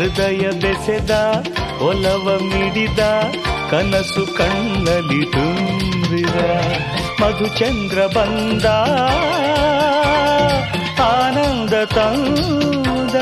ಹೃದಯ ಬೆಸೆದ ಒಲವ ಮಿಡಿದ ಕನಸು ಕಣ್ಣಲಿ ತುಂಬಿದ ಮಧುಚಂದ್ರ ಬಂದ ಆನಂದ ತಂದ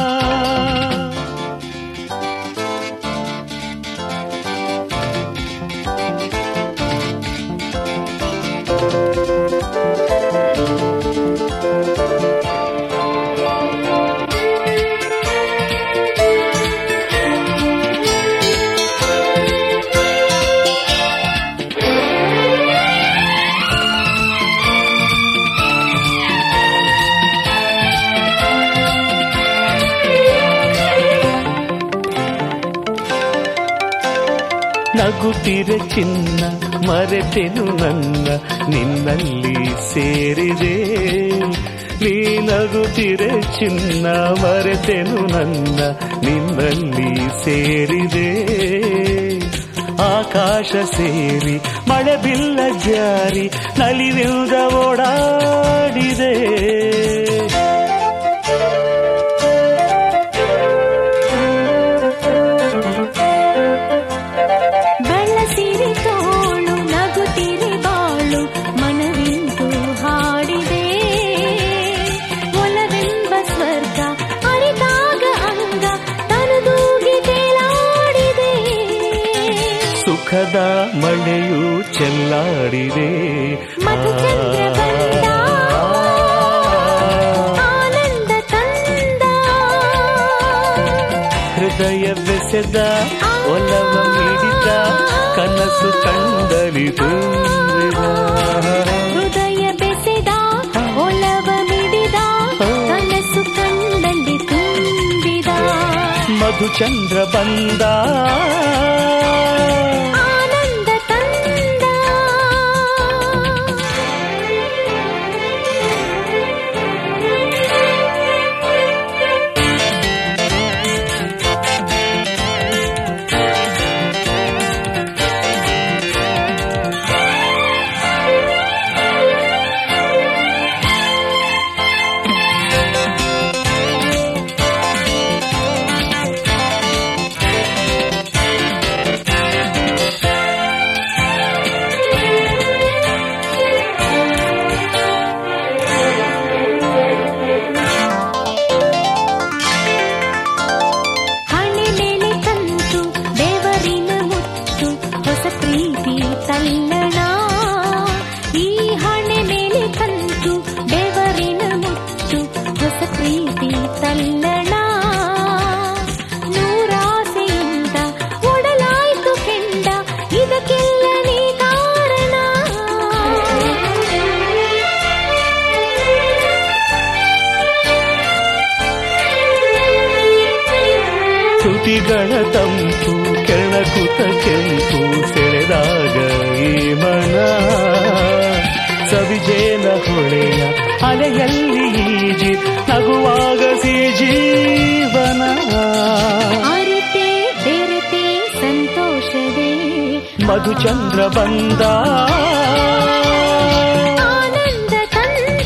ನಗುತ್ತಿರ ಚಿನ್ನ ಮರೆತೆನು ನನ್ನ ನಿನ್ನಲ್ಲಿ ಸೇರಿದೆ ನೀ ನಗುತ್ತಿರ ಚಿನ್ನ ಮರೆತೆನು ನನ್ನ ನಿನ್ನಲ್ಲಿ ಸೇರಿದೆ ಆಕಾಶ ಸೇರಿ ಮಳೆ ಬಿಲ್ಲ ಜಾರಿ ನಲಿವಿಲ್ದ ಓಡಾಡಿದೆ ಬೆಳಸಿರಿ ತೋಳು ನಗುತ್ತಿರಿ ಬಾಳು ಮನವಿಂದು ಹಾಡಿದೆ ಒಲವೆಂಬ ಸ್ವರ್ಗ ಅರಿತಾಗ ಅಂಗ ತನುದೂಗಿ ತೇಲಾಡಿದೆ ಸುಖದ ಮಳೆಯು ಚೆಲ್ಲಾಡಿದೆ ಮಧುಚಂದ್ರ ಬಂದ ಆನಂದ ತಂದ ಹೃದಯ ಬೆಸೆದ ಒಲವ ಮಿಡಿದ ಕನಸು ಕಂಡಲಿ ತುಂಬಿದ ಹೃದಯ ಬೆಸೆದ ಒಲವ ಮಿಡಿದ ಕನಸು ಕಂಡಲ್ಲಿ ತುಂಬಿದ ಮಧುಚಂದ್ರ ಬಂದ ಆನಂದ ತಂದ ಹಣೆ ಮೇಲೆ ತಂತು ದೇವರಿನ ಮುತ್ತು ಹೊಸ ಪ್ರೀತಿ ತಲ್ಲಣ ಈ ಹಣೆ ಮೇಲೆ ತಂತು ದೇವರಿನ ಮುತ್ತು ಹೊಸ ಪ್ರೀತಿ ತಲ್ಲಣ ನೂರಾಸೆಯಿಂದ ಒಡಲಾಯ್ತು ಕೆಂಡ ಇದಕ್ಕೆಲ್ಲ ನೀ ಕಾರಣ ತುಟಿಗಳ ತಂಪು ಕೆಳಕುತ ಕೆಂಪು ಸೆಳೆದಾಗ ಈ ಮನ ಸವಿಜೇನ ಹೊಳೆಯ ಅಲೆಯಲ್ಲಿ ಈಜಿ ನಗುವಾಗ ಸಿ ಜೀವನ ಅರಿತೆ ಬೆರೆತೆ ಸಂತೋಷವೇ ಮಧುಚಂದ್ರ ಬಂದ ಆನಂದ ತಂದ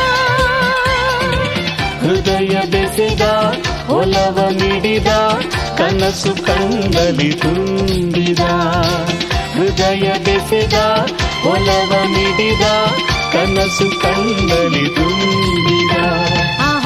ಹೃದಯ ಬೆಸೆದ ಒಲವ ಮಿಡಿದ ಕನಸು ಕಂಡಲಿ ತುಂಬಿದ ಹೃದಯ ಬೆಸೆದ ಒಲವ ಮಿಡಿದ ಕನಸು ಕಂಡಲಿ ತುಂಬಿದ ಆ